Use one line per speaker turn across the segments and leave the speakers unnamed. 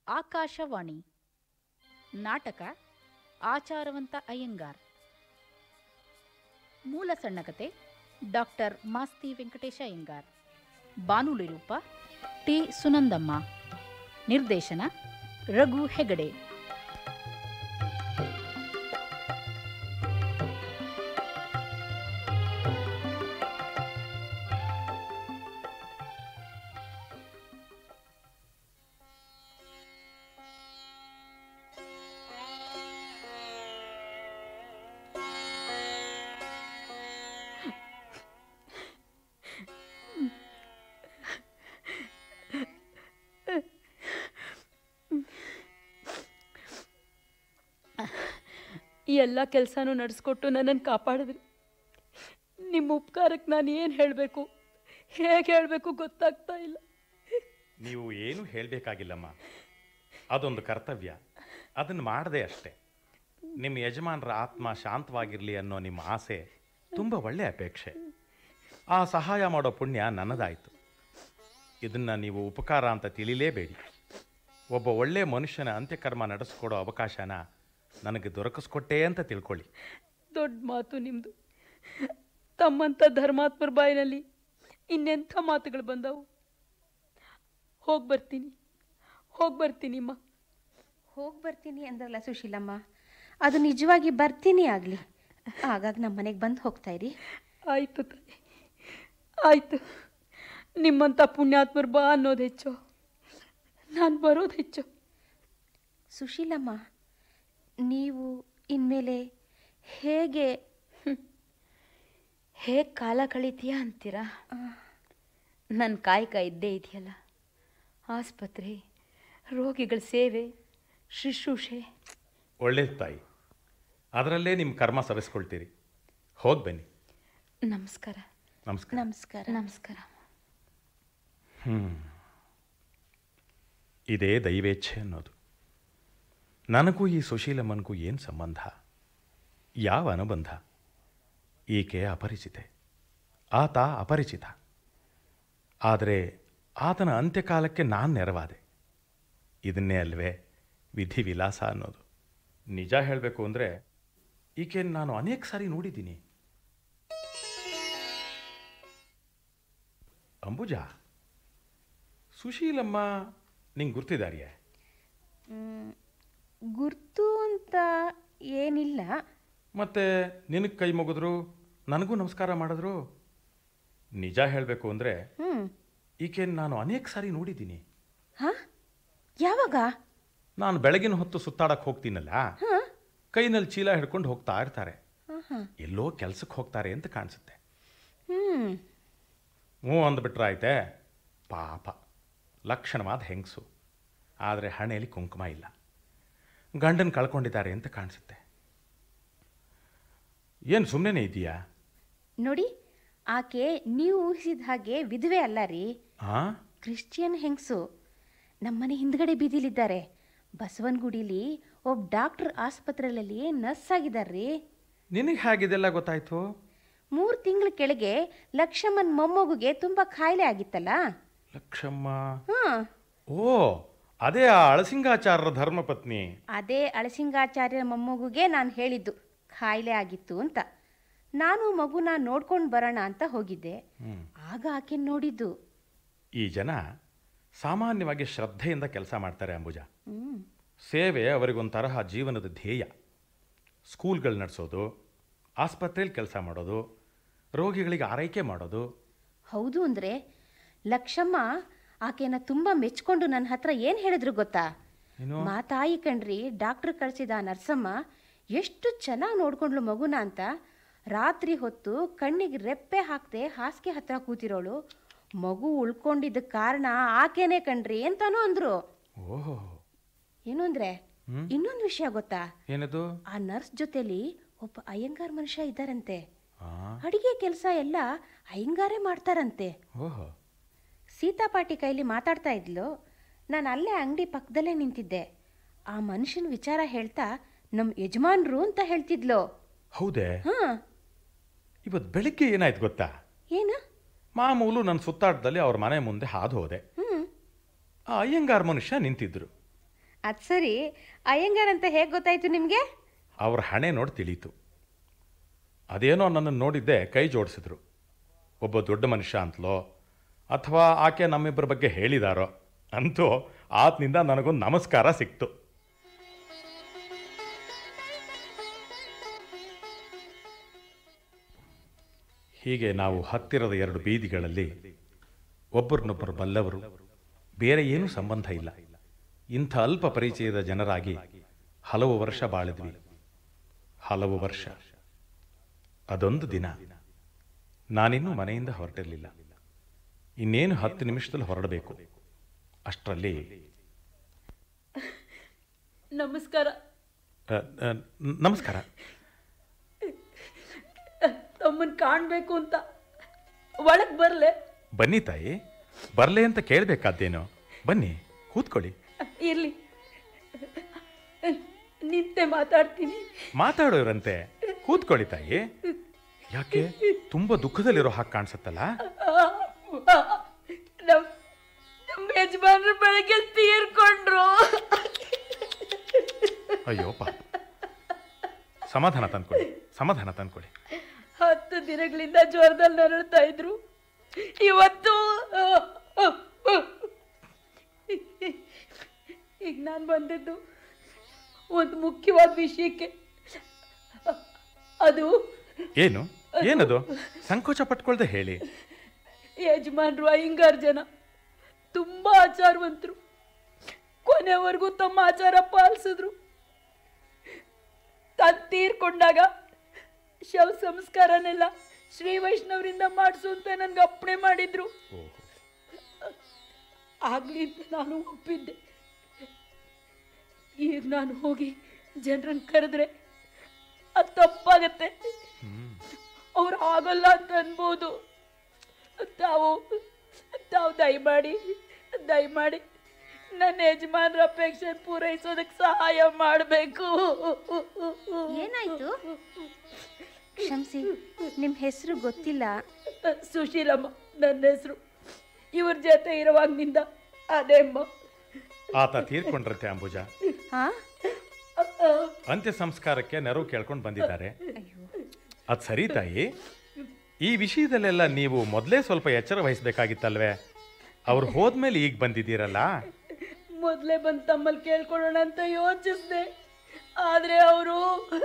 ಆಕಾಶವಾಣಿ ನಾಟಕ ಆಚಾರವಂತ ಅಯ್ಯಂಗಾರ್ ಮೂಲ ಸಣ್ಣಕತೆ ಡಾಕ್ಟರ್ ಮಾಸ್ತಿ ವೆಂಕಟೇಶ ಅಯ್ಯಂಗಾರ್ ಬಾನುಲಿ ರೂಪ ಟಿ ಸುನಂದಮ್ಮ ನಿರ್ದೇಶನ ರಘು ಹೆಗಡೆ
ಈ ಎಲ್ಲ ಕೆಲಸನೂ ನಡೆಸ್ಕೊಟ್ಟು ನನ್ನನ್ನು ಕಾಪಾಡಿದ್ರಿ ನಿಮ್ಮ ಉಪಕಾರಕ್ಕೆ ನಾನು ಏನು ಹೇಳಬೇಕು ಹೇಗೆ ಹೇಳಬೇಕು ಗೊತ್ತಾಗ್ತಾ ಇಲ್ಲ
ನೀವು ಏನು ಹೇಳಬೇಕಾಗಿಲ್ಲಮ್ಮ ಅದೊಂದು ಕರ್ತವ್ಯ ಅದನ್ನು ಮಾಡದೆ ಅಷ್ಟೆ ನಿಮ್ಮ ಯಜಮಾನರ ಆತ್ಮ ಶಾಂತವಾಗಿರಲಿ ಅನ್ನೋ ನಿಮ್ಮ ಆಸೆ ತುಂಬ ಒಳ್ಳೆ ಅಪೇಕ್ಷೆ ಆ ಸಹಾಯ ಮಾಡೋ ಪುಣ್ಯ ನನ್ನದಾಯಿತು ಇದನ್ನು ನೀವು ಉಪಕಾರ ಅಂತ ತಿಳಿಲೇಬೇಡಿ ಒಬ್ಬ ಒಳ್ಳೆಯ ಮನುಷ್ಯನ ಅಂತ್ಯಕರ್ಮ ನಡೆಸ್ಕೊಡೋ ಅವಕಾಶನ ನನಗೆ ದೊರಕಿಸ್ಕೊಟ್ಟೆ ಅಂತ ತಿಳ್ಕೊಳ್ಳಿ
ದೊಡ್ಡ ಮಾತು ನಿಮ್ಮದು ತಮ್ಮಂಥ ಧರ್ಮಾತ್ಮರ ಬಾಯಿನಲ್ಲಿ ಇನ್ನೆಂಥ ಮಾತುಗಳು ಬಂದವು ಹೋಗಿ ಬರ್ತೀನಿ ಹೋಗಿ ಬರ್ತೀನಿಮ್ಮ
ಹೋಗಿ ಬರ್ತೀನಿ ಅಂದ್ರಲ್ಲ ಸುಶೀಲಮ್ಮ ಅದು ನಿಜವಾಗಿ ಬರ್ತೀನಿ ಆಗಲಿ ಆಗಾಗ ನಮ್ಮ ಮನೆಗೆ ಬಂದು ಹೋಗ್ತಾ ಇರಿ
ಆಯಿತು ತಾಯಿ ಆಯಿತು ನಿಮ್ಮಂಥ ಪುಣ್ಯಾತ್ಮರು ಬಾ ಅನ್ನೋದು ಹೆಚ್ಚು ನಾನು ಬರೋದು ಹೆಚ್ಚು
ಸುಶೀಲಮ್ಮ ನೀವು ಇನ್ಮೇಲೆ ಹೇಗೆ
ಹೇಗೆ ಕಾಲ ಕಳೀತೀಯ ಅಂತೀರಾ ನನ್ನ ಕಾಯಕ ಇದ್ದೇ ಇದೆಯಲ್ಲ ಆಸ್ಪತ್ರೆ ರೋಗಿಗಳ ಸೇವೆ ಶುಶ್ರೂಷೆ
ಒಳ್ಳೇದು ತಾಯಿ ಅದರಲ್ಲೇ ನಿಮ್ಮ ಕರ್ಮ ಸವಿಸ್ಕೊಳ್ತೀರಿ ಹೋಗಿ ಬನ್ನಿ
ನಮಸ್ಕಾರ
ನಮಸ್ಕಾರ
ನಮಸ್ಕಾರ
ನಮಸ್ಕಾರ
ಇದೇ ದೈವೇಚ್ಛೆ ಅನ್ನೋದು ನನಗೂ ಈ ಸುಶೀಲಮ್ಮನಿಗೂ ಏನು ಸಂಬಂಧ ಯಾವ ಅನುಬಂಧ ಈಕೆ ಅಪರಿಚಿತೆ ಆತ ಅಪರಿಚಿತ ಆದರೆ ಆತನ ಅಂತ್ಯಕಾಲಕ್ಕೆ ನಾನು ನೆರವಾದೆ ಇದನ್ನೇ ಅಲ್ವೇ ವಿಧಿ ವಿಲಾಸ ಅನ್ನೋದು ನಿಜ ಹೇಳಬೇಕು ಅಂದರೆ ಈಕೆ ನಾನು ಅನೇಕ ಸಾರಿ ನೋಡಿದ್ದೀನಿ ಅಂಬುಜಾ ಸುಶೀಲಮ್ಮ ನಿಂಗೆ ಗುರ್ತಿದಾರಿಯೇ
ಮ್, ಗುರ್ತು ಅಂತ ಏನಿಲ್ಲ
ಮತ್ತೆ ನಿನಗೆ ಕೈ ಮುಗಿದ್ರು ನನಗೂ ನಮಸ್ಕಾರ ಮಾಡಿದ್ರು ನಿಜ ಹೇಳಬೇಕು ಅಂದರೆ
ಹ್ಞೂ
ಈಕೆ ನಾನು ಅನೇಕ ಸಾರಿ ನೋಡಿದ್ದೀನಿ
ಹಾಂ ಯಾವಾಗ
ನಾನು ಬೆಳಗಿನ ಹೊತ್ತು ಸುತ್ತಾಡಕ್ಕೆ ಹೋಗ್ತೀನಲ್ಲ
ಹಾಂ
ಕೈನಲ್ಲಿ ಚೀಲ ಹಿಡ್ಕೊಂಡು ಹೋಗ್ತಾ ಇರ್ತಾರೆ
ಹಾಂ ಹಾಂ
ಎಲ್ಲೋ ಕೆಲ್ಸಕ್ಕೆ ಹೋಗ್ತಾರೆ ಅಂತ ಕಾಣಿಸುತ್ತೆ
ಹ್ಞೂ
ಹ್ಞೂ ಅಂದ್ಬಿಟ್ರೆ ಆಯ್ತೆ ಪಾಪ ಲಕ್ಷಣವಾದ ಹೆಂಗಸು ಆದರೆ ಹಣೆಯಲ್ಲಿ ಕುಂಕುಮ ಇಲ್ಲ ಗಂಡನ ಕಳ್ಕೊಂಡಿದ್ದಾರೆ ಅಂತ ಕಾಣಿಸುತ್ತೆ ಏನು ಸುಮ್ಮನೆ ಇದೆಯಾ
ನೋಡಿ ಆಕೆ ನೀವು ಊಹಿಸಿದ ಹಾಗೆ ವಿಧವೆ ಅಲ್ಲ ರೀ
ಹಾಂ
ಕ್ರಿಶ್ಚಿಯನ್ ಹೆಂಗಸು ನಮ್ಮನೆ ಹಿಂದ್ಗಡೆ ಬೀದಿಲಿದ್ದಾರೆ ಬಸವನಗುಡಿಲಿ ಒಬ್ಬ ಡಾಕ್ಟರ್ ಆಸ್ಪತ್ರೆಯಲ್ಲಿ ನರ್ಸ್ ಆಗಿದ್ದಾರ್ರಿ
ನಿನಗೆ ಹೇಗಿದೆಲ್ಲ ಗೊತ್ತಾಯ್ತು
ಮೂರು ತಿಂಗಳ ಕೆಳಗೆ ಲಕ್ಷ್ಮಣ್ ಮೊಮ್ಮಗುಗೆ ತುಂಬ ಕಾಯಿಲೆ ಆಗಿತ್ತಲ್ಲ
ಲಕ್ಷಮ್ಮ
ಹಾಂ
ಓ ಅದೇ ಆ ಅಳಸಿಂಗಾಚಾರ್ಯರ ಧರ್ಮಪತ್ನಿ
ಅದೇ ಅಳಸಿಂಗಾಚಾರ್ಯ ಮೊಮ್ಮಗುಗೆ ನಾನು ಹೇಳಿದ್ದು ಕಾಯಿಲೆ ಆಗಿತ್ತು ಅಂತ ನಾನು ಮಗುನ ನೋಡ್ಕೊಂಡು ಬರೋಣ ಅಂತ ಹೋಗಿದ್ದೆ ಆಗ ಆಕೆ ನೋಡಿದ್ದು
ಈ ಜನ ಸಾಮಾನ್ಯವಾಗಿ ಶ್ರದ್ಧೆಯಿಂದ ಕೆಲಸ ಮಾಡ್ತಾರೆ ಅಂಬುಜ
ಹ್ಞೂ
ಸೇವೆ ಅವರಿಗೊಂದು ತರಹ ಜೀವನದ ಧ್ಯೇಯ ಸ್ಕೂಲ್ಗಳು ನಡೆಸೋದು ಆಸ್ಪತ್ರೆಯಲ್ಲಿ ಕೆಲಸ ಮಾಡೋದು ರೋಗಿಗಳಿಗೆ ಆರೈಕೆ ಮಾಡೋದು
ಹೌದು ಅಂದರೆ ಲಕ್ಷಮ್ಮ ಆಕೆನ ತುಂಬ ಮೆಚ್ಕೊಂಡು ನನ್ನ ಹತ್ರ ಏನು ಹೇಳಿದ್ರು ಗೊತ್ತಾ
ಏನು
ಮಾತಾಯಿ ಕಣ್ರಿ ಡಾಕ್ಟ್ರ್ ಕಳಿಸಿದ ನರ್ಸಮ್ಮ ಎಷ್ಟು ಚೆನ್ನಾಗಿ ನೋಡ್ಕೊಂಡ್ಲು ಮಗುನ ಅಂತ ರಾತ್ರಿ ಹೊತ್ತು ಕಣ್ಣಿಗೆ ರೆಪ್ಪೆ ಹಾಕ್ದೆ ಹಾಸಿಗೆ ಹತ್ರ ಕೂತಿರೋಳು ಮಗು ಉಳ್ಕೊಂಡಿದ್ದ ಕಾರಣ ಆಕೆನೇ ಕಣ್ರಿ ಅಂತಾನೂ ಅಂದ್ರು
ಓಹೋ
ಏನು ಅಂದ್ರೆ ಇನ್ನೊಂದು ವಿಷಯ ಗೊತ್ತಾ
ಏನದು
ಆ ನರ್ಸ್ ಜೊತೆಲಿ ಒಬ್ಬ ಅಯ್ಯಂಗಾರ್ ಮನುಷ್ಯ ಇದ್ದಾರಂತೆ
ಆ,
ಅಡಿಗೆ ಕೆಲಸ ಎಲ್ಲ ಅಯ್ಯಂಗಾರೇ ಮಾಡ್ತಾರಂತೆ
ಓಹೋ
ಸೀತಾಪಾಟಿ ಕೈಲಿ ಮಾತಾಡ್ತಾ ಇದ್ಲು ನಾನು ಅಲ್ಲೇ ಅಂಗಡಿ ಪಕ್ಕದಲ್ಲೇ ನಿಂತಿದ್ದೆ ಆ ಮನುಷ್ಯನ ವಿಚಾರ ಹೇಳ್ತಾ ನಮ್ಮ ಯಜಮಾನ್ರು ಅಂತ ಹೇಳ್ತಿದ್ಲು
ಹೌದೇ
ಹಾಂ
ಇವತ್ತು ಬೆಳಿಗ್ಗೆ ಏನಾಯ್ತು ಗೊತ್ತಾ
ಏನ
ಮಾಮೂಲು ನನ್ನ ಸುತ್ತಾಟದಲ್ಲಿ ಅವ್ರ ಮನೆ ಮುಂದೆ ಹಾದು ಹೋದೆ
ಹ್ಞೂ
ಆ ಅಯ್ಯಂಗಾರ್ ಮನುಷ್ಯ ನಿಂತಿದ್ರು
ಅದು ಸರಿ ಅಯ್ಯಂಗಾರ್ ಅಂತ ಹೇಗೆ ಗೊತ್ತಾಯ್ತು ನಿಮಗೆ
ಅವ್ರ ಹಣೆ ನೋಡಿ ತಿಳಿಯಿತು ಅದೇನೋ ನನ್ನನ್ನು ನೋಡಿದ್ದೆ ಕೈ ಜೋಡಿಸಿದ್ರು ಒಬ್ಬ ದೊಡ್ಡ ಮನುಷ್ಯ ಅಂತಲೋ ಅಥವಾ ಆಕೆ ನಮ್ಮಿಬ್ಬರ ಬಗ್ಗೆ ಹೇಳಿದಾರೋ ಅಂತೂ ಆತನಿಂದ ನನಗೊಂದು ನಮಸ್ಕಾರ ಸಿಕ್ತು ಹೀಗೆ ನಾವು ಹತ್ತಿರದ ಎರಡು ಬೀದಿಗಳಲ್ಲಿ ಒಬ್ಬರನ್ನೊಬ್ಬರು ಬಲ್ಲವರು ಬೇರೆ ಏನೂ ಸಂಬಂಧ ಇಲ್ಲ ಇಂಥ ಅಲ್ಪ ಪರಿಚಯದ ಜನರಾಗಿ ಹಲವು ವರ್ಷ ಬಾಳಿದ್ವಿ ಹಲವು ವರ್ಷ ಅದೊಂದು ದಿನ ನಾನಿನ್ನೂ ಮನೆಯಿಂದ ಹೊರಟಿರಲಿಲ್ಲ ಇನ್ನೇನು ಹತ್ತು ನಿಮಿಷದಲ್ಲಿ ಹೊರಡಬೇಕು ಅಷ್ಟರಲ್ಲಿ
ನಮಸ್ಕಾರ
ಅ, ಅ, ನಮಸ್ಕಾರ
ತಮ್ಮನ್ ಕಾಣಬೇಕು ಅಂತ ಒಳಗೆ ಬರಲೆ
ಬನ್ನಿ ತಾಯಿ ಬರಲೆ ಅಂತ ಕೇಳಬೇಕಾದ್ದೇನು ಬನ್ನಿ ಕೂತ್ಕೊಳ್ಳಿ
ಇರ್ಲಿ ನಿಂತೆ ಮಾತಾಡ್ತೀನಿ
ಮಾತಾಡೋರಂತೆ ಕೂತ್ಕೊಳ್ಳಿ ತಾಯಿ ಯಾಕೆ ತುಂಬಾ ದುಃಖದಲ್ಲಿರೋ ಹಾಗೆ ಕಾಣಿಸುತ್ತಲ್ಲ
ನಮ್ ನಮ್ಮ ಯಜಮಾನ್ರು ಬೆಳಗ್ಗೆ ತೀರ್ಕೊಂಡ್ರು
ಅಯ್ಯೋ ಪಾಪ ಸಮಾಧಾನ ತಂದ್ಕೊಳ್ಳಿ ಸಮಾಧಾನ ತಂದ್ಕೊಳ್ಳಿ
ಹತ್ತು ದಿನಗಳಿಂದ ಜ್ವರದಲ್ಲಿ ನರಳ್ತಾ ಇದ್ರು ಇವತ್ತು ಈಗ ನಾನು ಬಂದಿದ್ದು ಒಂದು ಮುಖ್ಯವಾದ ವಿಷಯಕ್ಕೆ ಅದು
ಏನು ಏನದು ಸಂಕೋಚ ಪಟ್ಕೊಳ್ದೆ ಹೇಳಿ
ಯಜಮಾನ್ರು ಅಯ್ಯಂಗಾರ್ ಜನ ತುಂಬಾ ಆಚಾರವಂತರು ಕೊನೆವರೆಗೂ ತಮ್ಮ ಆಚಾರ ಪಾಲಿಸಿದ್ರು ತಾನು ತೀರ್ಕೊಂಡಾಗ ಶವ ಸಂಸ್ಕಾರನೆಲ್ಲ ಶ್ರೀ ವೈಷ್ಣವರಿಂದ ಮಾಡಿಸು ಅಂತ ನನ್ಗೆ ಅಪ್ಪಣೆ ಮಾಡಿದ್ರು ಆಗ್ಲಿಂದ ನಾನು ಒಪ್ಪಿದ್ದೆ ಈಗ ನಾನು ಹೋಗಿ ಜನರನ್ನ ಕರೆದ್ರೆ ಅದು ತಪ್ಪಾಗತ್ತೆ ಅವ್ರು ಆಗಲ್ಲ ಅಂತ ಅನ್ಬೋದು ತಾವು ತಾವು ದಯಮಾಡಿ ದಯಮಾಡಿ ನನ್ನ ಯಜಮಾನ್ರ ಅಪೇಕ್ಷೆ ಪೂರೈಸೋದಕ್ಕೆ ಸಹಾಯ ಮಾಡಬೇಕು
ಏನಾಯ್ತು ಕ್ಷಮಿಸಿ ನಿಮ್ಮ ಹೆಸರು ಗೊತ್ತಿಲ್ಲ
ಸುಶೀಲಮ್ಮ ನನ್ನ ಹೆಸರು ಇವ್ರ ಜೊತೆ ಇರುವಾಗ್ನಿಂದ ಅದೇ ಅಮ್ಮ
ಆತ ತೀರ್ಕೊಂಡ್ರಂತೆ ಅಂಬುಜ
ಹಾ
ಅಂತ್ಯ ಸಂಸ್ಕಾರಕ್ಕೆ ನೆರವು ಕೇಳ್ಕೊಂಡು ಬಂದಿದ್ದಾರೆ ಅದು ಸರಿ ತಾಯಿ ಈ ವಿಷಯದಲ್ಲೆಲ್ಲ ನೀವು ಮೊದಲೇ ಸ್ವಲ್ಪ ಎಚ್ಚರ ವಹಿಸ್ಬೇಕಾಗಿತ್ತಲ್ವೇ ಅವ್ರು ಹೋದ್ಮೇಲೆ ಈಗ ಬಂದಿದ್ದೀರಲ್ಲ
ಮೊದಲೇ ಬಂದು ತಮ್ಮಲ್ಲಿ ಕೇಳ್ಕೊಳ್ಳೋಣ ಅಂತ ಯೋಚಿಸ್ದೆ ಆದ್ರೆ ಅವರು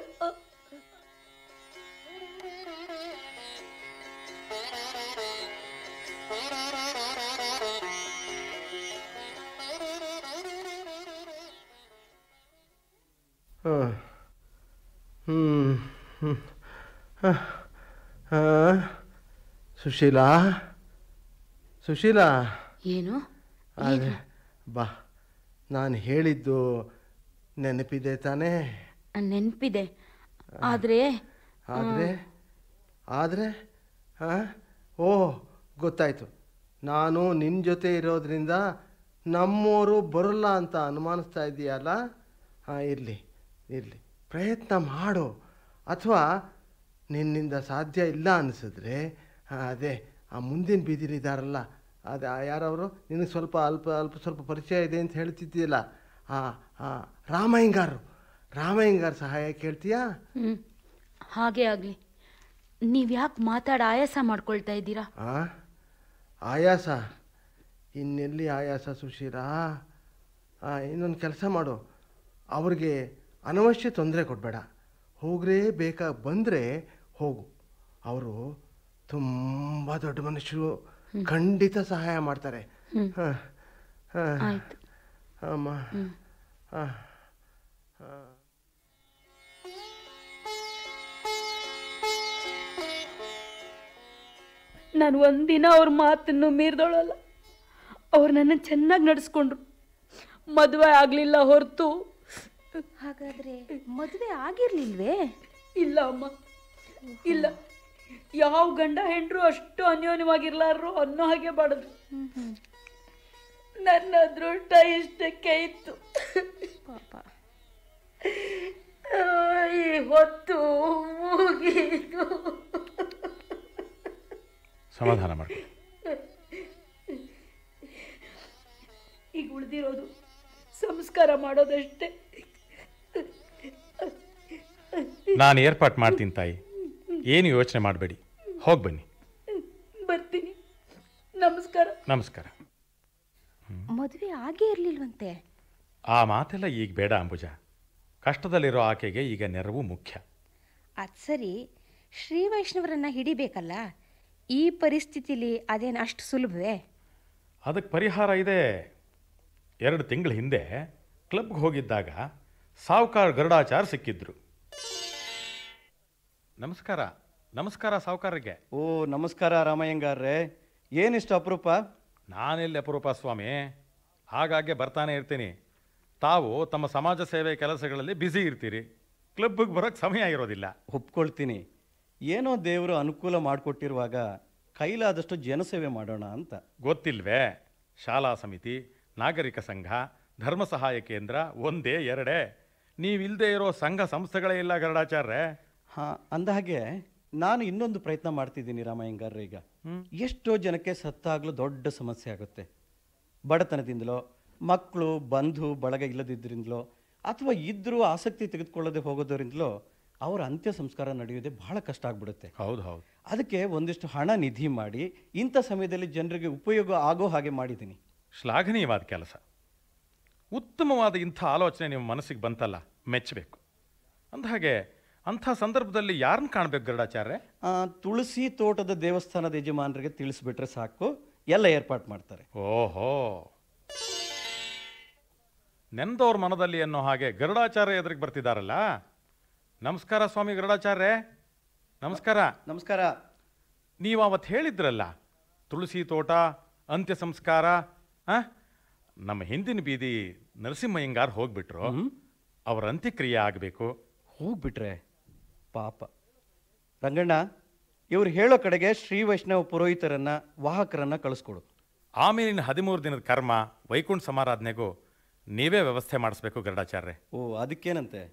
ಹ್ಮ್ ಹ್ಮ್. ಹ. ಹ. ಸುಶೀಲಾ ಸುಶೀಲಾ
ಏನು
ಅದೇ ಬಾ ನಾನು ಹೇಳಿದ್ದು ನೆನಪಿದೆ ತಾನೇ
ನೆನಪಿದೆ ಆದರೆ
ಆದರೆ ಆದರೆ ಹಾಂ ಓ ಗೊತ್ತಾಯ್ತು ನಾನು ನಿನ್ನ ಜೊತೆ ಇರೋದ್ರಿಂದ ನಮ್ಮೋರು ಬರಲ್ಲ ಅಂತ ಅನುಮಾನಿಸ್ತಾ ಇದ್ದೀಯಲ್ಲ ಹಾಂ ಇರಲಿ ಇರಲಿ ಪ್ರಯತ್ನ ಮಾಡು ಅಥವಾ ನಿನ್ನಿಂದ ಸಾಧ್ಯ ಇಲ್ಲ ಅನಿಸಿದ್ರೆ ಅದೇ ಆ ಮುಂದಿನ ಬೀದಿಲಿದ್ದಾರಲ್ಲ ಅದೇ ಆ ಯಾರವರು ನಿನಗೆ ಸ್ವಲ್ಪ ಅಲ್ಪ ಅಲ್ಪ ಸ್ವಲ್ಪ ಪರಿಚಯ ಇದೆ ಅಂತ ಹೇಳ್ತಿದ್ದೀಯಲ್ಲ ಹಾಂ ಹಾಂ ರಾಮಯ್ಯಂಗಾರು ರಾಮಯ್ಯಂಗಾರ್ ಸಹಾಯ ಕೇಳ್ತೀಯಾ
ಹ್ಞೂ ಹಾಗೆ ಆಗಲಿ ನೀವು ಯಾಕೆ ಮಾತಾಡಿ ಆಯಾಸ ಮಾಡ್ಕೊಳ್ತಾ ಇದ್ದೀರಾ
ಆ ಆಯಾಸ ಇನ್ನೆಲ್ಲಿ ಆಯಾಸ ಸುಶೀಲಾ ಇನ್ನೊಂದು ಕೆಲಸ ಮಾಡು ಅವ್ರಿಗೆ ಅನವಶ್ಯ ತೊಂದರೆ ಕೊಡಬೇಡ ಹೋಗ್ರೇ ಬೇಕಾ ಬಂದರೆ ಹೋಗು ಅವರು ತುಂಬ ದೊಡ್ಡ ಮನುಷ್ಯರು ಖಂಡಿತ ಸಹಾಯ ಮಾಡ್ತಾರೆ ಹಾಂ ಹಾಂ
ಆಯ್ತು
ಅಮ್ಮ ಹಾಂ
ನಾನು ಒಂದಿನ ಅವ್ರ ಮಾತನ್ನು ಮೀರ್ದೋಳಲ್ಲ ಅವ್ರು ನನ್ನ ಚೆನ್ನಾಗಿ ನಡೆಸ್ಕೊಂಡ್ರು ಮದುವೆ ಆಗಲಿಲ್ಲ ಹೊರತು
ಹಾಗಾದ್ರೆ ಮದುವೆ ಆಗಿರ್ಲಿಲ್ವೇ
ಇಲ್ಲ ಅಮ್ಮ ಇಲ್ಲ ಯಾವ ಗಂಡ ಹೆಂಡ್ರು ಅಷ್ಟು ಅನ್ಯೋನ್ಯವಾಗಿರ್ಲಾರು ಅನ್ನೋ ಹಾಗೆ ಬಾಡಿದ್ರು ನನ್ನ ಅದೃಷ್ಟ ಇಷ್ಟಕ್ಕೆ ಇತ್ತು
ಪಾಪ
ಆ, ಈ ಹೊತ್ತು ಮುಗೀತು
ಸಮಾಧಾನ ಮಾಡ್ಕೊಳ್ಳಿ
ಈಗ ಉಳಿದಿರೋದು ಸಂಸ್ಕಾರ ಮಾಡೋದಷ್ಟೇ
ನಾನು ಏರ್ಪಾಟ್ ಮಾಡ್ತೀನಿ ತಾಯಿ ಏನು ಯೋಚನೆ ಮಾಡಬೇಡಿ ಹೋಗಿ ಬನ್ನಿ
ಬರ್ತೀನಿ ನಮಸ್ಕಾರ
ನಮಸ್ಕಾರ
ಮದುವೆ ಆಗೇ ಇರಲಿಲ್ವಂತೆ
ಆ ಮಾತೆಲ್ಲ ಈಗ ಬೇಡ ಅಂಬುಜ ಕಷ್ಟದಲ್ಲಿರೋ ಆಕೆಗೆ ಈಗ ನೆರವು ಮುಖ್ಯ
ಅದು ಸರಿ ಶ್ರೀ ವೈಷ್ಣವರನ್ನ ಹಿಡಿಬೇಕಲ್ಲ ಈ ಪರಿಸ್ಥಿತಿಲಿ ಅದೇನು ಅಷ್ಟು ಸುಲಭವೇ
ಅದಕ್ಕೆ ಪರಿಹಾರ ಇದೆ ಎರಡು ತಿಂಗಳ ಹಿಂದೆ ಕ್ಲಬ್ಗೆ ಹೋಗಿದ್ದಾಗ ಸಾವುಕಾರ ಗರುಡಾಚಾರ್ ಸಿಕ್ಕಿದ್ರು ನಮಸ್ಕಾರ ನಮಸ್ಕಾರ ಸಾವುಕಾರರಿಗೆ
ಓ ನಮಸ್ಕಾರ ರಾಮಯ್ಯಂಗಾರ್ರೆ ಏನಿಷ್ಟು ಅಪರೂಪ
ನಾನೆಲ್ಲಿ ಅಪರೂಪ ಸ್ವಾಮಿ ಆಗಾಗ್ಗೆ ಬರ್ತಾನೆ ಇರ್ತೀನಿ ತಾವು ತಮ್ಮ ಸಮಾಜ ಸೇವೆ ಕೆಲಸಗಳಲ್ಲಿ ಬ್ಯುಸಿ ಇರ್ತೀರಿ ಕ್ಲಬ್ಗೆ ಬರೋಕ್ಕೆ ಸಮಯ ಇರೋದಿಲ್ಲ
ಒಪ್ಕೊಳ್ತೀನಿ ಏನೋ ದೇವರು ಅನುಕೂಲ ಮಾಡಿಕೊಟ್ಟಿರುವಾಗ ಕೈಲಾದಷ್ಟು ಜನಸೇವೆ ಮಾಡೋಣ ಅಂತ
ಗೊತ್ತಿಲ್ವೇ ಶಾಲಾ ಸಮಿತಿ ನಾಗರಿಕ ಸಂಘ ಧರ್ಮ ಸಹಾಯ ಕೇಂದ್ರ ಒಂದೇ ಎರಡೇ ನೀವಿಲ್ಲದೆ ಇರೋ ಸಂಘ ಸಂಸ್ಥೆಗಳೇ ಇಲ್ಲ ಗರುಡಾಚಾರ್ರೆ
ಹಾಂ ಅಂದಹಾಗೆ ನಾನು ಇನ್ನೊಂದು ಪ್ರಯತ್ನ ಮಾಡ್ತಿದ್ದೀನಿ ರಾಮಯ್ಯಂಗಾರ್ರೆ ಈಗ ಎಷ್ಟೋ ಜನಕ್ಕೆ ಸತ್ತಾಗಲೂ ದೊಡ್ಡ ಸಮಸ್ಯೆ ಆಗುತ್ತೆ ಬಡತನದಿಂದಲೋ ಮಕ್ಕಳು ಬಂಧು ಬಳಗ ಇಲ್ಲದಿದ್ದರಿಂದಲೋ ಅಥವಾ ಇದ್ದರೂ ಆಸಕ್ತಿ ತೆಗೆದುಕೊಳ್ಳದೆ ಹೋಗೋದರಿಂದಲೋ ಅವರ ಅಂತ್ಯ ಸಂಸ್ಕಾರ ನಡೆಯೋದೇ ಬಹಳ ಕಷ್ಟ ಆಗ್ಬಿಡುತ್ತೆ
ಹೌದು ಹೌದು
ಅದಕ್ಕೆ ಒಂದಿಷ್ಟು ಹಣ ನಿಧಿ ಮಾಡಿ ಇಂಥ ಸಮಯದಲ್ಲಿ ಜನರಿಗೆ ಉಪಯೋಗ ಆಗೋ ಹಾಗೆ ಮಾಡಿದ್ದೀನಿ
ಶ್ಲಾಘನೀಯವಾದ ಕೆಲಸ ಉತ್ತಮವಾದ ಇಂಥ ಆಲೋಚನೆ ನಿಮ್ಮ ಮನಸ್ಸಿಗೆ ಬಂತಲ್ಲ ಮೆಚ್ಚಬೇಕು ಅಂದಹಾಗೆ ಅಂಥ ಸಂದರ್ಭದಲ್ಲಿ ಯಾರನ್ನ ಕಾಣಬೇಕು ಗರುಡಾಚಾರ್ಯ
ಆ, ತುಳಸಿ ತೋಟದ ದೇವಸ್ಥಾನದ ಯಜಮಾನರಿಗೆ ತಿಳಿಸ್ಬಿಟ್ರೆ ಸಾಕು ಎಲ್ಲ ಏರ್ಪಾಟ್ ಮಾಡ್ತಾರೆ
ಓಹೋ ನೆಂದವ್ರ ಮನದಲ್ಲಿ ಅನ್ನೋ ಹಾಗೆ ಗರುಡಾಚಾರ್ಯ ಎದುರಿಗೆ ಬರ್ತಿದ್ದಾರಲ್ಲ ನಮಸ್ಕಾರ ಸ್ವಾಮಿ ಗರುಡಾಚಾರ್ಯ ನಮಸ್ಕಾರ
ನಮಸ್ಕಾರ
ನೀವು ಅವತ್ತು ಹೇಳಿದ್ರಲ್ಲ ತುಳಸಿ ತೋಟ ಅಂತ್ಯ ಸಂಸ್ಕಾರ ಆ? ನಮ್ಮ ಹಿಂದಿನ ಬೀದಿ ನರಸಿಂಹಯ್ಯಂಗಾರ್ ಹೋಗ್ಬಿಟ್ರು ಅವರ ಅಂತ್ಯಕ್ರಿಯೆ ಆಗಬೇಕು
ಹೋಗ್ಬಿಟ್ರೆ ಪಾಪ ರಂಗಣ್ಣ ಇವ್ರು ಹೇಳೋ ಕಡೆಗೆ ಶ್ರೀ ವೈಷ್ಣವ ಪುರೋಹಿತರನ್ನ ವಾಹಕರನ್ನ ಕಳಿಸ್ಕೊಡು
ಆಮೇಲಿನ ಹದಿಮೂರು ದಿನದ ಕರ್ಮ ವೈಕುಂಠ ಸಮಾರಾಧನೆಗೂ ನೀವೇ ವ್ಯವಸ್ಥೆ ಮಾಡಿಸ್ಬೇಕು ಗರುಡಾಚಾರ್ಯ
ಓ ಅದಕ್ಕೇನಂತೆ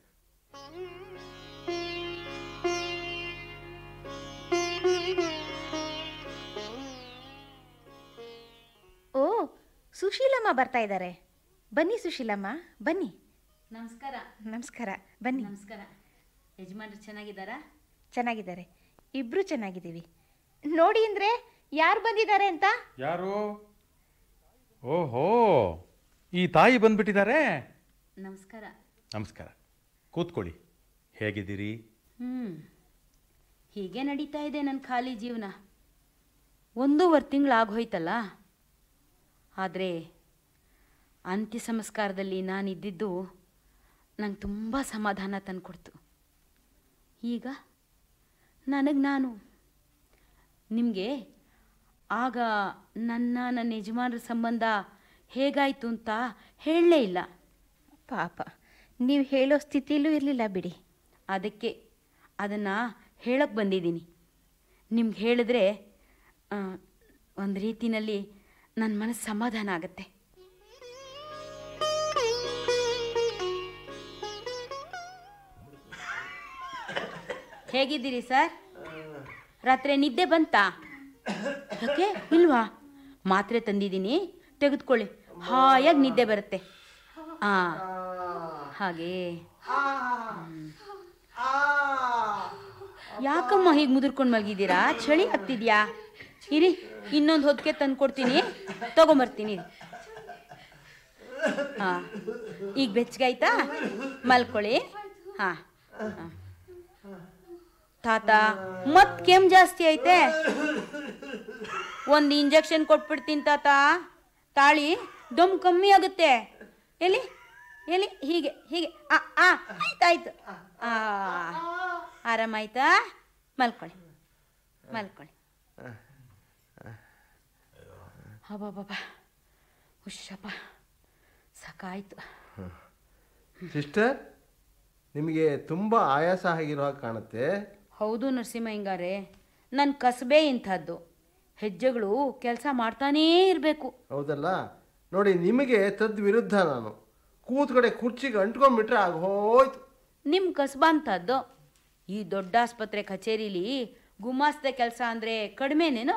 ಓ ಸುಶೀಲಮ್ಮ ಬರ್ತಾ ಇದ್ದಾರೆ ಬನ್ನಿ ಸುಶೀಲಮ್ಮ ಬನ್ನಿ
ನಮಸ್ಕಾರ
ನಮಸ್ಕಾರ ಬನ್ನಿ
ನಮಸ್ಕಾರ ಯಜಮಾನ್ರು ಚೆನ್ನಾಗಿದ್ದಾರಾ
ಚೆನ್ನಾಗಿದ್ದಾರೆ ಇಬ್ರು ಚೆನ್ನಾಗಿದ್ದೀವಿ ನೋಡಿ ಅಂದ್ರೆ ಯಾರು ಬಂದಿದ್ದಾರೆ ಅಂತ
ಯಾರು ಓಹೋ ಈ ತಾಯಿ ಬಂದ್ಬಿಟ್ಟಿದ್ದಾರೆ
ನಮಸ್ಕಾರ
ನಮಸ್ಕಾರ ಕೂತ್ಕೊಳ್ಳಿ ಹೇಗಿದ್ದೀರಿ
ಹ್ಞೂ ಹೀಗೆ ನಡೀತಾ ಇದೆ ನನ್ನ ಖಾಲಿ ಜೀವನ ಒಂದೂವರೆ ತಿಂಗಳು ಆಗೋಯ್ತಲ್ಲ ಆದರೆ ಅಂತ್ಯ ಸಂಸ್ಕಾರದಲ್ಲಿ ನಾನಿದ್ದಿದ್ದು ನಂಗೆ ತುಂಬ ಸಮಾಧಾನ ತಂದುಕೊಡ್ತು ಈಗ ನನಗೆ ನಾನು ನಿಮಗೆ ಆಗ ನನ್ನ ನನ್ನ ಯಜಮಾನ್ರ ಸಂಬಂಧ ಹೇಗಾಯಿತು ಅಂತ ಹೇಳಲೇ ಇಲ್ಲ
ಪಾಪ ನೀವು ಹೇಳೋ ಸ್ಥಿತಿಲೂ ಇರಲಿಲ್ಲ ಬಿಡಿ
ಅದಕ್ಕೆ ಅದನ್ನು ಹೇಳಕ್ಕೆ ಬಂದಿದ್ದೀನಿ ನಿಮ್ಗೆ ಹೇಳಿದ್ರೆ ಒಂದು ರೀತಿನಲ್ಲಿ ನನ್ನ ಮನಸ್ಸು ಸಮಾಧಾನ ಆಗುತ್ತೆ ಹೇಗಿದ್ದೀರಿ ಸರ್ ರಾತ್ರಿ ನಿದ್ದೆ ಬಂತಾ ಯಾಕೆ ಇಲ್ವಾ ಮಾತ್ರೆ ತಂದಿದ್ದೀನಿ ತೆಗೆದುಕೊಳ್ಳಿ ಹಾಯಾಗಿ ನಿದ್ದೆ ಬರುತ್ತೆ ಹಾಂ ಹಾಗೆ ಯಾಕಮ್ಮ ಹೀಗೆ ಮುದುರ್ಕೊಂಡು ಮಲಗಿದ್ದೀರಾ ಚಳಿ ಆಗ್ತಿದ್ಯಾ ಇರಿ ಇನ್ನೊಂದು ಹೊತ್ತಿಗೆ ತಂದು ಕೊಡ್ತೀನಿ ತಗೊಂಬರ್ತೀನಿ ಇರಿ. ಹಾ ಈಗ ಬೆಚ್ಚಗಾಯ್ತಾ ಮಲ್ಕೊಳ್ಳಿ ಹಾ ಹಾ. ತಾತ ಮತ್ ಕೆಮ್ ಜಾಸ್ತಿ ಐತೆ ಒಂದು ಇಂಜೆಕ್ಷನ್ ಕೊಟ್ಬಿಡ್ತೀನಿ ತಾತ ತಾಳಿ ದಮ್ ಕಮ್ಮಿ ಆಗುತ್ತೆ ಎಲ್ಲಿ ಎಲ್ಲಿ ಹೀಗೆ ಹೀಗೆ ಆ ಆ ಆಯ್ತಾಯ್ತು ಆ ಆರಾಮಾಯ್ತಾ ಮಲ್ಕೊಳ್ಳಿ ಮಲ್ಕೊಳ್ಳಿ ಹಬ್ಬಬ್ಬ ಹುಷಪ್ಪ ಸಾಕಾಯ್ತು
ಸಿಸ್ಟರ್ ನಿಮಗೆ ತುಂಬ ಆಯಾಸ ಆಗಿರೋ ಹಾಗೆ ಕಾಣುತ್ತೆ
ಹೌದು ನರಸಿಂಹ ಹಿಂಗಾರೆ ನನ್ನ ಕಸಬೇ ಇಂಥದ್ದು ಹೆಜ್ಜೆಗಳು ಕೆಲಸ ಮಾಡ್ತಾನೇ ಇರಬೇಕು
ಹೌದಲ್ಲ ನೋಡಿ ನಿಮಗೆ ತದ್ ವಿರುದ್ಧ ನಾನು ಕೂತ್ ಕಡೆ ಕುರ್ಚಿಗೆ ಅಂಟ್ಕೊಂಡ್ಬಿಟ್ರೆ ಆಗ ಹೋಯ್ತು
ನಿಮ್ಮ ಕಸಬ ಅಂಥದ್ದು ಈ ದೊಡ್ಡ ಆಸ್ಪತ್ರೆ ಕಚೇರಿಲಿ ಗುಮಾಸ್ತೆ ಕೆಲಸ ಅಂದರೆ ಕಡಿಮೆನೇನೋ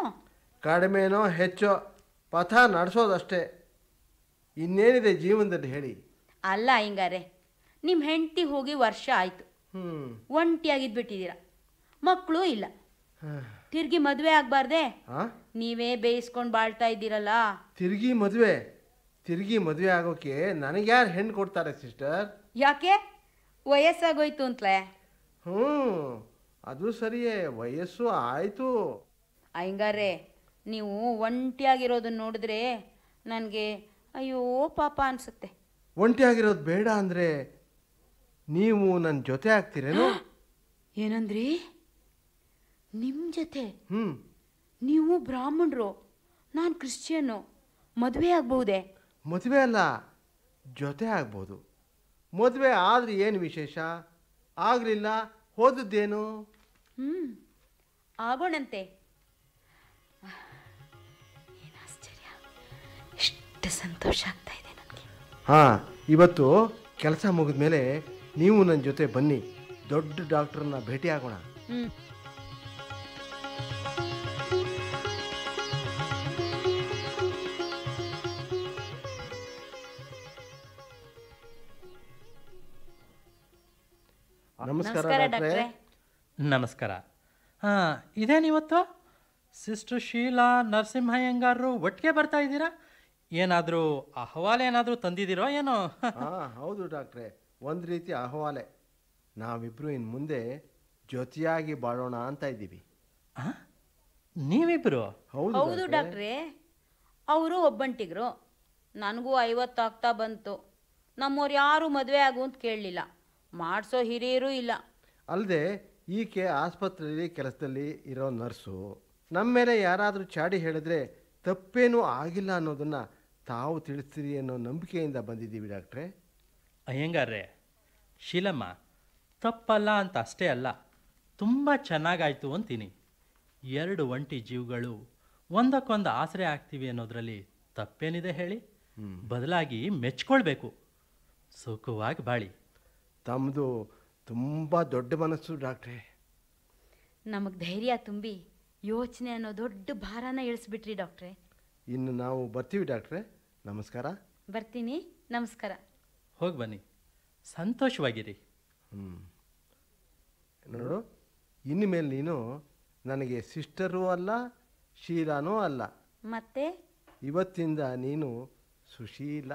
ಕಡಿಮೆನೋ ಹೆಚ್ಚೋ ಪಥ ನಡೆಸೋದಷ್ಟೇ ಇನ್ನೇನಿದೆ ಜೀವನದಲ್ಲಿ ಹೇಳಿ
ಅಲ್ಲ ಹಿಂಗಾರೆ ನಿಮ್ಮ ಹೆಂಡತಿ ಹೋಗಿ ವರ್ಷ ಆಯಿತು
ಹ್ಞೂ
ಒಂಟಿಯಾಗಿದ್ಬಿಟ್ಟಿದ್ದೀರ ಮಕ್ಕಳು ಇಲ್ಲ ತಿರ್ಗಿ ಮದುವೆ ಆಗಬಾರ್ದೆ
ಹಾಂ
ನೀವೇ ಬೇಯಿಸ್ಕೊಂಡು ಬಾಳ್ತಾ ಇದ್ದೀರಲ್ಲ
ತಿರುಗಿ ಮದುವೆ ತಿರುಗಿ ಮದುವೆ ಆಗೋಕ್ಕೆ ನನಗೆ ಯಾರು ಹೆಣ್ಣು ಕೊಡ್ತಾರೆ ಸಿಸ್ಟರ್
ಯಾಕೆ ವಯಸ್ಸಾಗೋಯ್ತು ಅಂತಲೇ
ಹ್ಞೂ ಅದು ಸರಿಯೇ ವಯಸ್ಸು ಆಯಿತು
ಹಂಗಾರೆ ನೀವು ಒಂಟಿಯಾಗಿರೋದನ್ನ ನೋಡಿದ್ರೆ ನನಗೆ ಅಯ್ಯೋ ಪಾಪ ಅನಿಸುತ್ತೆ
ಒಂಟಿಯಾಗಿರೋದು ಬೇಡ ಅಂದರೆ ನೀವು ನನ್ನ ಜೊತೆ ಆಗ್ತೀರೇನು
ಏನಂದ್ರಿ ನಿಮ್ಮ ಜೊತೆ
ಹ್ಞೂ
ನೀವು ಬ್ರಾಹ್ಮಣರು ನಾನು ಕ್ರಿಶ್ಚಿಯನ್ನು ಮದುವೆ ಆಗ್ಬಹುದೇ
ಮದುವೆ ಅಲ್ಲ ಜೊತೆ ಆಗ್ಬೋದು ಮದುವೆ ಆದರೆ ಏನು ವಿಶೇಷ ಆಗಲಿಲ್ಲ ಹೋದದ್ದೇನು
ಹ್ಞೂ ಆಗೋಣಂತೆ ಏನು ಆಶ್ಚರ್ಯ ಎಷ್ಟು ಸಂತೋಷ ಆಗ್ತಾ ಇದೆ ನನಗೆ
ಹಾಂ ಇವತ್ತು ಕೆಲಸ ಮುಗಿದ ಮೇಲೆ ನೀವು ನನ್ನ ಜೊತೆ ಬನ್ನಿ ದೊಡ್ಡ ಡಾಕ್ಟ್ರನ್ನ ಭೇಟಿ ಆಗೋಣ
ಹ್ಞೂ
ನಮಸ್ಕಾರ
ನಮಸ್ಕಾರ
ಡಾಕ್ಟ್ರೇ
ಡಾಕ್ಟ್ರೇ
ನಮಸ್ಕಾರ ಹಾಂ ಇದೇನಿವತ್ತು ಸಿಸ್ಟರ್ ಶೀಲಾ ನರಸಿಂಹಯ್ಯಂಗಾರರು ಒಟ್ಟಿಗೆ ಬರ್ತಾ ಇದ್ದೀರಾ ಏನಾದರೂ ಅಹವಾಲು ಏನಾದರೂ ತಂದಿದ್ದೀರೋ ಏನೋ
ಹಾಂ ಹೌದು ಡಾಕ್ಟ್ರೇ ಒಂದು ರೀತಿ ಅಹವಾಲೆ ನಾವಿಬ್ಬರು ಇನ್ನು ಮುಂದೆ ಜೊತೆಯಾಗಿ ಬಾಳೋಣ ಅಂತ ಇದ್ದೀವಿ
ಆ? ನೀವಿಬ್ರು
ಹೌದು
ಹೌದು ಡಾಕ್ಟ್ರೇ ಅವರು ಒಬ್ಬಂಟಿಗರು ನನಗೂ ಐವತ್ತು ಆಗ್ತಾ ಬಂತು ನಮ್ಮವ್ರು ಯಾರು ಮದುವೆ ಆಗು ಅಂತ ಕೇಳಲಿಲ್ಲ ಮಾಡಿಸೋ ಹಿರಿಯರೂ ಇಲ್ಲ
ಅಲ್ಲದೆ ಈಕೆ ಆಸ್ಪತ್ರೆಯಲ್ಲಿ ಕೆಲಸದಲ್ಲಿ ಇರೋ ನರ್ಸು ನಮ್ಮ ಮೇಲೆ ಯಾರಾದರೂ ಚಾಡಿ ಹೇಳಿದ್ರೆ ತಪ್ಪೇನೂ ಆಗಿಲ್ಲ ಅನ್ನೋದನ್ನು ತಾವು ತಿಳಿಸ್ತೀರಿ ಅನ್ನೋ ನಂಬಿಕೆಯಿಂದ ಬಂದಿದ್ದೀವಿ ಡಾಕ್ಟ್ರೇ
ಅಯ್ಯಂಗಾರ್ರೆ ಶೀಲಮ್ಮ ತಪ್ಪಲ್ಲ ಅಂತ ಅಷ್ಟೇ ಅಲ್ಲ ತುಂಬ ಚೆನ್ನಾಗಾಯ್ತು ಅಂತೀನಿ ಎರಡು ಒಂಟಿ ಜೀವಗಳು ಒಂದಕ್ಕೊಂದು ಆಸರೆ ಆಗ್ತೀವಿ ಅನ್ನೋದ್ರಲ್ಲಿ ತಪ್ಪೇನಿದೆ ಹೇಳಿ ಬದಲಾಗಿ ಮೆಚ್ಕೊಳ್ಬೇಕು ಸುಖವಾಗಿ ಬಾಳಿ
ತಮ್ಮದು ತುಂಬ ದೊಡ್ಡ ಮನಸ್ಸು ಡಾಕ್ಟ್ರೇ
ನಮಗೆ ಧೈರ್ಯ ತುಂಬಿ ಯೋಚನೆ ಅನ್ನೋ ದೊಡ್ಡ ಭಾರನ ಇಳಿಸ್ಬಿಟ್ರಿ ಡಾಕ್ಟ್ರೇ
ಇನ್ನು ನಾವು ಬರ್ತೀವಿ ಡಾಕ್ಟ್ರೇ ನಮಸ್ಕಾರ
ಬರ್ತೀನಿ ನಮಸ್ಕಾರ
ಹೋಗಿ ಬನ್ನಿ ಸಂತೋಷವಾಗಿರಿ
ಹ್ಞೂ ನೋಡು ಇನ್ಮೇಲೆ ನೀನು ನನಗೆ ಸಿಸ್ಟರೂ ಅಲ್ಲ ಶೀಲಾನೂ ಅಲ್ಲ
ಮತ್ತೆ
ಇವತ್ತಿಂದ ನೀನು ಸುಶೀಲ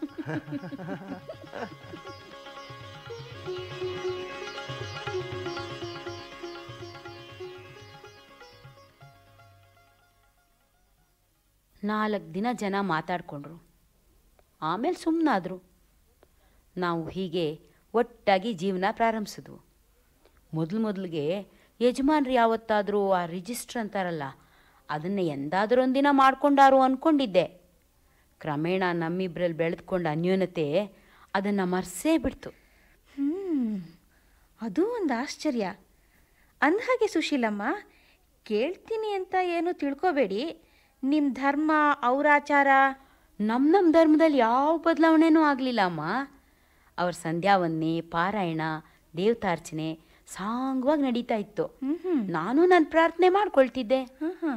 ನಾಲ್ಕು ದಿನ ಜನ ಮಾತಾಡಿಕೊಂಡ್ರು ಆಮೇಲೆ ಸುಮ್ಮನಾದರು ನಾವು ಹೀಗೆ ಒಟ್ಟಾಗಿ ಜೀವನ ಪ್ರಾರಂಭಿಸಿದ್ವು ಮೊದಲು ಮೊದಲಿಗೆ ಯಜಮಾನ್ರು ಯಾವತ್ತಾದರೂ ಆ ರಿಜಿಸ್ಟ್ರ್ ಅಂತಾರಲ್ಲ ಅದನ್ನು ಎಂದಾದರೂ ಒಂದಿನ ಮಾಡ್ಕೊಂಡಾರು ಅಂದ್ಕೊಂಡಿದ್ದೆ ಕ್ರಮೇಣ ನಮ್ಮಿಬ್ಬರಲ್ಲಿ ಬೆಳೆದುಕೊಂಡ ಅನ್ಯೋನ್ಯತೆ ಅದನ್ನು ಮರೆಸೇ ಬಿಡ್ತು
ಹ್ಮ್ ಅದು ಒಂದು ಆಶ್ಚರ್ಯ ಅಂದಹಾಗೆ ಸುಶೀಲಮ್ಮ ಕೇಳ್ತೀನಿ ಅಂತ ಏನು ತಿಳ್ಕೊಬೇಡಿ ನಿಮ್ಮ ಧರ್ಮ ಅವ್ರ ಆಚಾರ
ನಮ್ಮ ನಮ್ಮ ಧರ್ಮದಲ್ಲಿ ಯಾವ ಬದಲಾವಣೆನೂ ಆಗಲಿಲ್ಲ ಅಮ್ಮ ಅವ್ರ ಸಂಧ್ಯಾವಂದನೆ ಪಾರಾಯಣ ದೇವತಾರ್ಚನೆ ಸಾಂಗವಾಗಿ ನಡೀತಾ ಇತ್ತು ನಾನು ನನ್ನ ಪ್ರಾರ್ಥನೆ ಮಾಡ್ಕೊಳ್ತಿದ್ದೆ
ಹಾಂ ಹಾಂ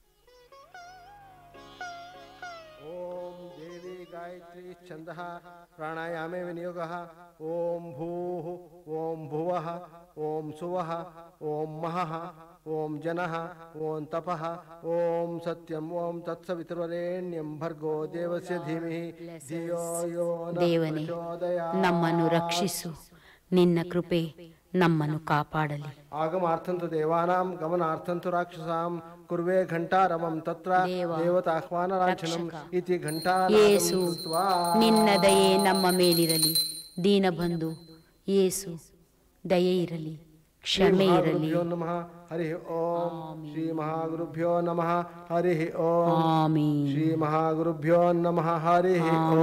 ಓಂ ದೇವಿ ಗಾಯತ್ರಿ ಛಂದ ಪ್ರಾಣಾಯಾಮೇ ವಿನಿಯೋಗ ಓಂ ಭೂ ಓಂ ಭುವ ಓಂ ಸುವ ಓಂ ಮಹಃ ಓಂ ಜನಃ ಓಂ ತಪಃ ಓಂ ಸತ್ಯಂ ಓಂ ತತ್ಸವಿತುರ್ವರೇಣ್ಯಂ ಭರ್ಗೋ ದೇವಸ್ಯ ಧೀಮಹಿ ಧಿಯೋ ಯೋ ನಃ
ದೇವನೇ
ಪ್ರಚೋದಯಾತ್.
ನಮ್ಮನ್ನು ರಕ್ಷಿಸು ನಿನ್ನ ಕೃಪೆ ನಮ್ಮನ್ನು ಕಾಪಾಡಲಿ
ಆಗಮಾರ್ಥಂತು ದೇವಾನಾಂ ಗಮನಾರ್ಥಂತು ರಾಕ್ಷಸಾಂ ಕುರ್ವೆ ಘಂಟಾರಮಂ ತತ್ರ
ದೇವ,
ದೇವತಾಹ್ವಾನರಾಜನಂ
ರಕ್ಷಕ.
ಇತಿ ಘಂಟಾ
ಯೇಸು ನಿನ್ನ ದಯೆ ನಮ್ಮ ಮೇಲಿರಲಿ ದೀನಬಂಧು ಯೇಸು ದಯೆ ಇರಲಿ ಕ್ಷಮೆ ಇರಲಿ
ಗುರುಭ್ಯೋ ನಮಃ ಹರಿ ಓಂ ಶ್ರೀ ಮಹಾಗುರುಭ್ಯೋ ನಮಃ ಹರಿ ಓಂ
ಆಮೀನ್
ಶ್ರೀ ಮಹಾಗುರುಭ್ಯೋ ನಮಃ ಹರಿ ಓಂ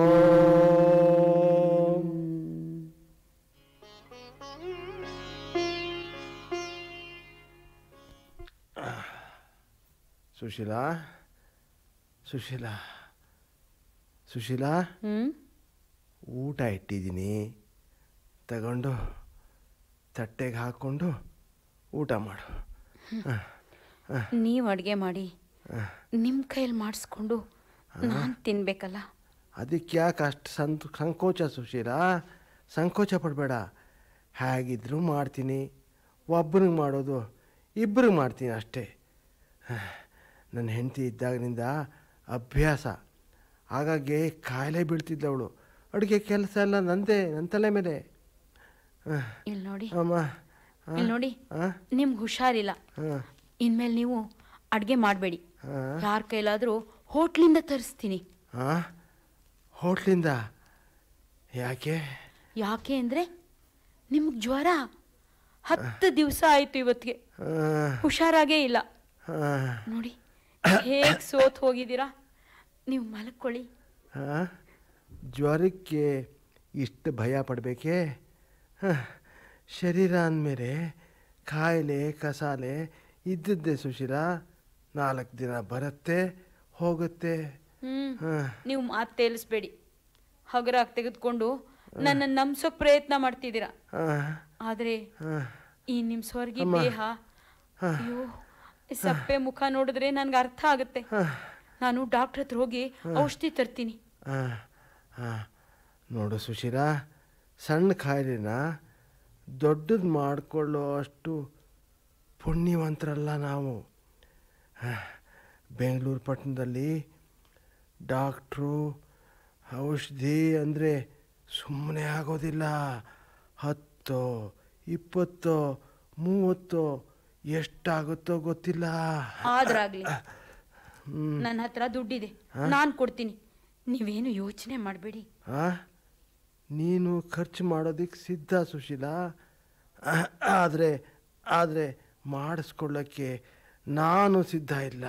ಸುಶೀಲಾ ಸುಶೀಲಾ ಸುಶೀಲಾ
ಹ್ಮ್
ಊಟ ಇಟ್ಟಿದ್ದೀನಿ ತಗೊಂಡು ತಟ್ಟೆಗೆ ಹಾಕ್ಕೊಂಡು ಊಟ ಮಾಡು
ನೀವು ಅಡುಗೆ ಮಾಡಿ ನಿಮ್ಮ ಕೈಯಲ್ಲಿ ಮಾಡಿಸ್ಕೊಂಡು ನಾನು ತಿನ್ಬೇಕಲ್ಲ
ಅದಕ್ಕೆ ಯಾಕೆ ಅಷ್ಟು ಸಂತ ಸಂಕೋಚ ಸುಶೀಲ ಸಂಕೋಚ ಪಡಬೇಡ ಹೇಗಿದ್ರೂ ಮಾಡ್ತೀನಿ ಒಬ್ಬನಿಗೆ ಮಾಡೋದು ಇಬ್ಬರಿಗೆ ಮಾಡ್ತೀನಿ ಅಷ್ಟೇ ನನ್ನ ಹೆಂಡತಿ ಇದ್ದಾಗಿನಿಂದ ಅಭ್ಯಾಸ ಹಾಗಾಗಿ ಕಾಯಿಲೆ ಬೀಳ್ತಿದ್ದವಳು ಅಡುಗೆ ಕೆಲಸ ಎಲ್ಲ ನಂದೇ ನನ್ನ ತಲೆ ಮೇಲೆ
ಇಲ್ಲಿ ನೋಡಿ
ಅಮ್ಮ
ಇಲ್ಲಿ ನೋಡಿ
ಹಾಂ
ನಿಮ್ಗೆ ಹುಷಾರಿಲ್ಲ
ಹಾಂ
ಇನ್ಮೇಲೆ ನೀವು ಅಡುಗೆ ಮಾಡಬೇಡಿ
ಹಾಂ
ಯಾರ ಕೈಲಾದರೂ ಹೋಟ್ಲಿಂದ ತರಿಸ್ತೀನಿ
ಹಾಂ ಹೋಟ್ಲಿಂದ ಯಾಕೆ
ಯಾಕೆ ಅಂದರೆ ನಿಮ್ಗೆ ಜ್ವರ ಹತ್ತು ದಿವಸ ಆಯಿತು ಇವತ್ತಿಗೆ
ಹಾಂ
ಹುಷಾರಾಗೇ ಇಲ್ಲ
ಹಾಂ
ನೋಡಿ ಹೇಗೆ ಸೋತ್ ಹೋಗಿದ್ದೀರಾ ನೀವು ಮಲ್ಕೊಳ್ಳಿ
ಹಾಂ ಜ್ವರಕ್ಕೆ ಇಷ್ಟು ಭಯ ಪಡಬೇಕೇ ಹಾಂ ಶರೀರ ಅಂದಮೇಲೆ ಕಾಯಿಲೆ ಕಸಾಲೆ ಇದ್ದದ್ದೇ ಸುಶೀಲ ನಾಲ್ಕು ದಿನ ಬರುತ್ತೆ ಹೋಗುತ್ತೆ
ಹ್ಮ್
ಹಾಂ
ನೀವು ಮಾತು ತೇಲಿಸ್ಬೇಡಿ ಹಗರಾಗಿ ತೆಗೆದುಕೊಂಡು ನನ್ನನ್ನು ನಂಬ್ಸೋಕ್ ಪ್ರಯತ್ನ ಮಾಡ್ತಿದ್ದೀರಾ
ಹಾಂ
ಆದರೆ
ಹಾಂ
ಈ ನಿಮ್ಮ ಸ್ವರ್ಗಿ ದೇಹ ಅಯ್ಯೋ ಈ ಸಪ್ಪೆ ಮುಖ ನೋಡಿದ್ರೆ ನನ್ಗೆ ಅರ್ಥ ಆಗುತ್ತೆ ನಾನು ಡಾಕ್ಟರ್ ಹತ್ರ ಹೋಗಿ ಔಷಧಿ ತರ್ತೀನಿ
ಹಾಂ ಹಾಂ ನೋಡು ಸುಶೀಲ ಸಣ್ಣ ಕಾಯಿಲೆನ ದೊಡ್ಡದು ಮಾಡಿಕೊಳ್ಳೋ ಅಷ್ಟು ಪುಣ್ಯವಂತರಲ್ಲ ನಾವು ಬೆಂಗಳೂರು ಪಟ್ಟಣದಲ್ಲಿ ಡಾಕ್ಟ್ರು ಔಷಧಿ ಅಂದರೆ ಸುಮ್ಮನೆ ಆಗೋದಿಲ್ಲ ಹತ್ತೋ ಇಪ್ಪತ್ತೋ ಮೂವತ್ತೋ ಎಷ್ಟಾಗುತ್ತೋ ಗೊತ್ತಿಲ್ಲ
ಆದ್ರಾಗ್ಲಿ ನನ್ನ ಹತ್ರ ದುಡ್ಡಿದೆ ನಾನು ಕೊಡ್ತೀನಿ ನೀವೇನು ಯೋಚನೆ ಮಾಡಬೇಡಿ
ಆ? ನೀನು ಖರ್ಚು ಮಾಡೋದಕ್ಕೆ ಸಿದ್ಧ ಸುಶೀಲ ಆದರೆ ಆದರೆ ಮಾಡಿಸ್ಕೊಳ್ಳೋಕ್ಕೆ ನಾನು ಸಿದ್ಧ ಇಲ್ಲ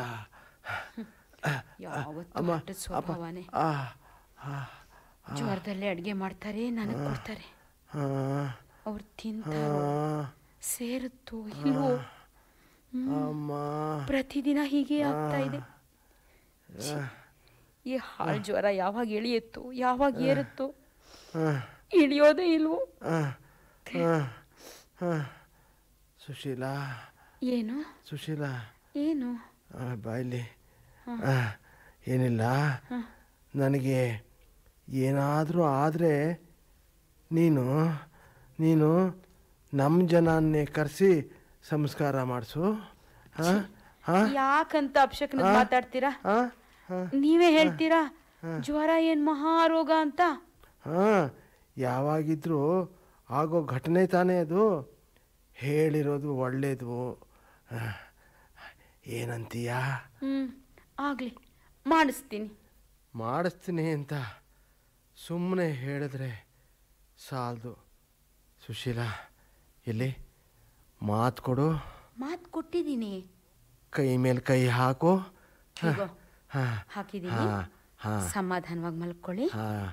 ಯಾವತ್ತೂ
ಅಮ್ಮ,
ಹಠದ ಸ್ವಭಾವನೇ
ಆ, ಆ,
ಜ್ವರದಲ್ಲೇ ಅಡುಗೆ ಮಾಡ್ತಾರೆ ನನಗೆ ಕೊಡ್ತಾರೆ
ಆ,
ಅವ್ರು
ಆ,
ತಿಂತಾರೋ ಸೇರುತ್ತೋ ಇಲ್ವೋ
ಅಮ್ಮ
ಪ್ರತಿದಿನ ಹೀಗೆ ಆಗ್ತಾ ಇದೆ ಛೀ, ಈ ಹಾಳು ಜ್ವರ ಯಾವಾಗ ಇಳಿಯುತ್ತೋ ಯಾವಾಗ ಏರುತ್ತೋ
ಆ,
ಇಳಿಯೋದೇ ಇಲ್ವೋ
ಆ, ಆ, ಆ. ಸುಶೀಲ
ಏನು
ಸುಶೀಲ
ಏನು
ಆ, ಬಾಯ್ಲಿ ಆ, ಏನಿಲ್ಲ ನನಗೆ ಏನಾದರೂ ಆದರೆ ನೀನು ನೀನು ನಮ್ಮ ಜನನ್ನೇ ಕರೆಸಿ ಸಂಸ್ಕಾರ ಮಾಡಿಸು ಹಾಂ ಹಾಂ
ಯಾಕಂತ ಅಪಶಕ್ನ ಮಾತಾಡ್ತೀರಾ
ಹಾಂ ಹಾಂ
ನೀವೇ ಹೇಳ್ತೀರಾ ಜ್ವರ ಏನ್ ಮಹಾರೋಗ ಅಂತ
ಹಾಂ ಯಾವಾಗಿದ್ರೂ ಆಗೋ ಘಟನೆ ತಾನೇ ಅದು ಹೇಳಿರೋದು ಒಳ್ಳೇದು ಆ, ಏನಂತೀಯಾ
ಹ್ಮ್ ಆಗ್ಲಿ ಮಾಡಿಸ್ತೀನಿ
ಮಾಡಿಸ್ತೀನಿ ಅಂತ ಸುಮ್ಮನೆ ಹೇಳಿದ್ರೆ ಸಾಲದು ಸುಶೀಲ ಎಲ್ಲಿ ಮಾತು ಕೊಡು
ಮಾತು ಕೊಟ್ಟಿದ್ದೀನಿ
ಕೈ ಮೇಲೆ ಕೈ ಹಾಕು
ಹೀಗೋ
ಹಾಂ
ಹಾಕಿದ್ದೀನಿ
ಹಾಂ ಹಾಂ
ಸಮಾಧಾನವಾಗಿ ಮಲ್ಕೊಳ್ಳಿ
ಹಾಂ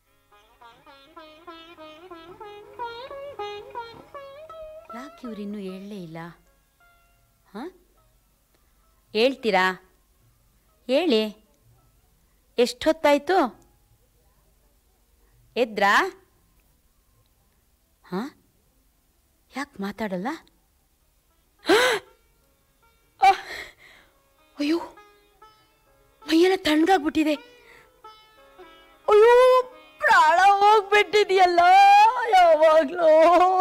ಯಾಕೆ ಇವ್ರಿನ್ನೂ ಹೇಳಲೇ ಇಲ್ಲ ಹಾಂ ಹೇಳ್ತೀರಾ ಹೇಳಿ ಎಷ್ಟೊತ್ತಾಯ್ತು ಎದ್ರಾ ಹಾಂ ಯಾಕೆ ಮಾತಾಡಲ್ಲ ಆಹ್! ಅಯ್ಯೋ ಮೈಯೆಲ್ಲ ತಣ್ಣಗಾಗ್ಬಿಟ್ಟಿದೆ ಅಯ್ಯೋ ಪ್ರಾಣ ಹೋಗ್ಬಿಟ್ಟಿದೆಯಲ್ಲ ಯಾವಾಗ್ಲೂ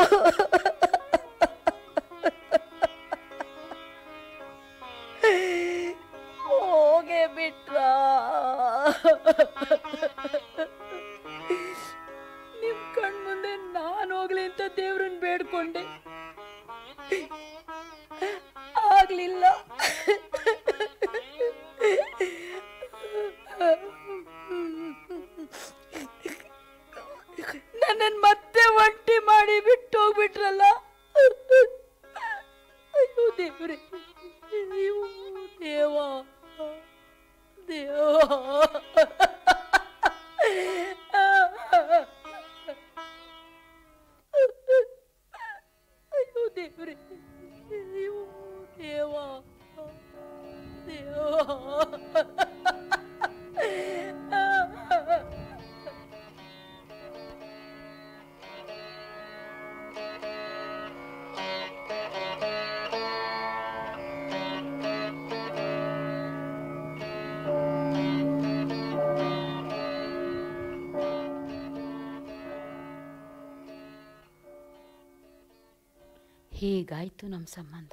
ಹೋಗೇ ಬಿಟ್ರ ನಿಮ್ ಕಣ್ ಮುಂದೆ ನಾನು ಹೋಗ್ಲಿ ಅಂತ ದೇವ್ರನ್ನ ಬೇಡ್ಕೊಂಡೆ ಆಗ್ಲಿಲ್ಲ ನನ್ನನ್ ಮತ್ತೆ ಒಂಟಿ ಮಾಡಿ ಬಿಟ್ಟು ಹೋಗ್ಬಿಟ್ರಲ್ಲ ಅಯ್ಯೋ ದೇವ್ರೆ ಅಯ್ಯೋ ದೇವಾ ದೇವಾ ಅಯ್ಯೋ ದೇವ್ರೆ ಅಯ್ಯೋ ದೇವಾ ದೇವಾ ಹೇಗಾಯ್ತು ನಮ್ಮ ಸಂಬಂಧ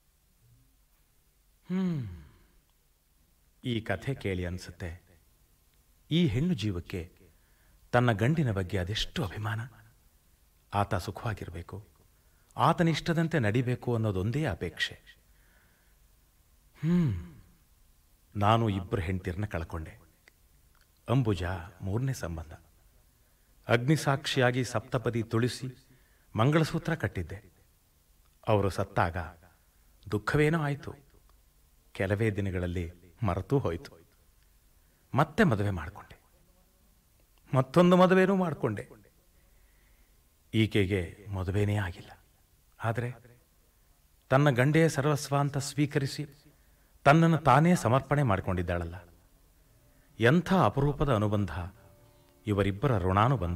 ಈ ಕಥೆ ಕೇಳಿ ಅನಿಸುತ್ತೆ ಈ ಹೆಣ್ಣು ಜೀವಕ್ಕೆ ತನ್ನ ಗಂಡಿನ ಬಗ್ಗೆ ಅದೆಷ್ಟು ಅಭಿಮಾನ ಆತ ಸುಖವಾಗಿರಬೇಕು ಆತನಿಷ್ಟದಂತೆ ನಡಿಬೇಕು ಅನ್ನೋದೊಂದೇ ಅಪೇಕ್ಷೆ ಹ್ಮ್ ನಾನು ಇಬ್ಬರು ಹೆಂಡ್ತಿರನ್ನ ಕಳ್ಕೊಂಡೆ ಅಂಬುಜ ಮೂರನೇ ಸಂಬಂಧ ಅಗ್ನಿಸಾಕ್ಷಿಯಾಗಿ ಸಪ್ತಪದಿ ತುಳಿಸಿ ಮಂಗಳಸೂತ್ರ ಕಟ್ಟಿದ್ದೆ ಅವರು ಸತ್ತಾಗ ದುಃಖವೇನೋ ಆಯಿತು ಕೆಲವೇ ದಿನಗಳಲ್ಲಿ ಮರೆತೂ ಹೋಯಿತು ಮತ್ತೆ ಮದುವೆ ಮಾಡಿಕೊಂಡೆ ಮತ್ತೊಂದು ಮದುವೆನೂ ಮಾಡಿಕೊಂಡೆ ಈಕೆಗೆ ಮದುವೆನೇ ಆಗಿಲ್ಲ ಆದರೆ ತನ್ನ ಗಂಡೇ ಸರ್ವಸ್ವ ಅಂತ ಸ್ವೀಕರಿಸಿ ತನ್ನನ್ನು ತಾನೇ ಸಮರ್ಪಣೆ ಮಾಡಿಕೊಂಡಿದ್ದಾಳಲ್ಲ ಎಂಥ ಅಪರೂಪದ ಅನುಬಂಧ ಇವರಿಬ್ಬರ ಋಣಾನುಬಂಧ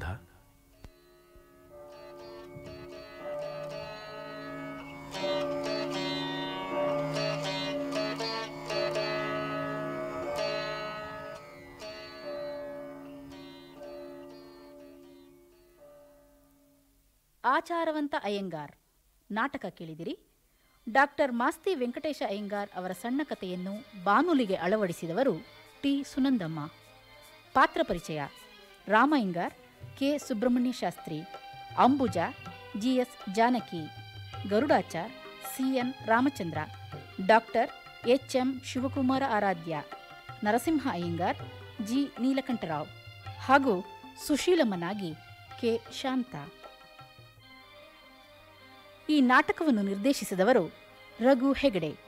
ಆಚಾರವಂತ ಅಯ್ಯಂಗಾರ್ ನಾಟಕ ಕೇಳಿದಿರಿ ಡಾಕ್ಟರ್ ಮಾಸ್ತಿ ವೆಂಕಟೇಶ ಅಯ್ಯಂಗಾರ್ ಅವರ ಸಣ್ಣ ಕಥೆಯನ್ನು ಬಾನುಲಿಗೆ ಅಳವಡಿಸಿದವರು ಟಿ ಸುನಂದಮ್ಮ ಪಾತ್ರ ಪರಿಚಯ Rama Iyengar K Subrahmanya Shastri Ambuja GS Janaki Garudachar CN Ramachandra doctor HM Shivakumara Aradhya Narasimha Iyengar G Neelakantarao ಹಾಗೂ ಸುಶೀಲಮ್ಮನಾಗಿ ಕೆ ಶಾಂತ ಈ ನಾಟಕವನ್ನು ನಿರ್ದೇಶಿಸಿದವರು ರಘು ಹೆಗಡೆ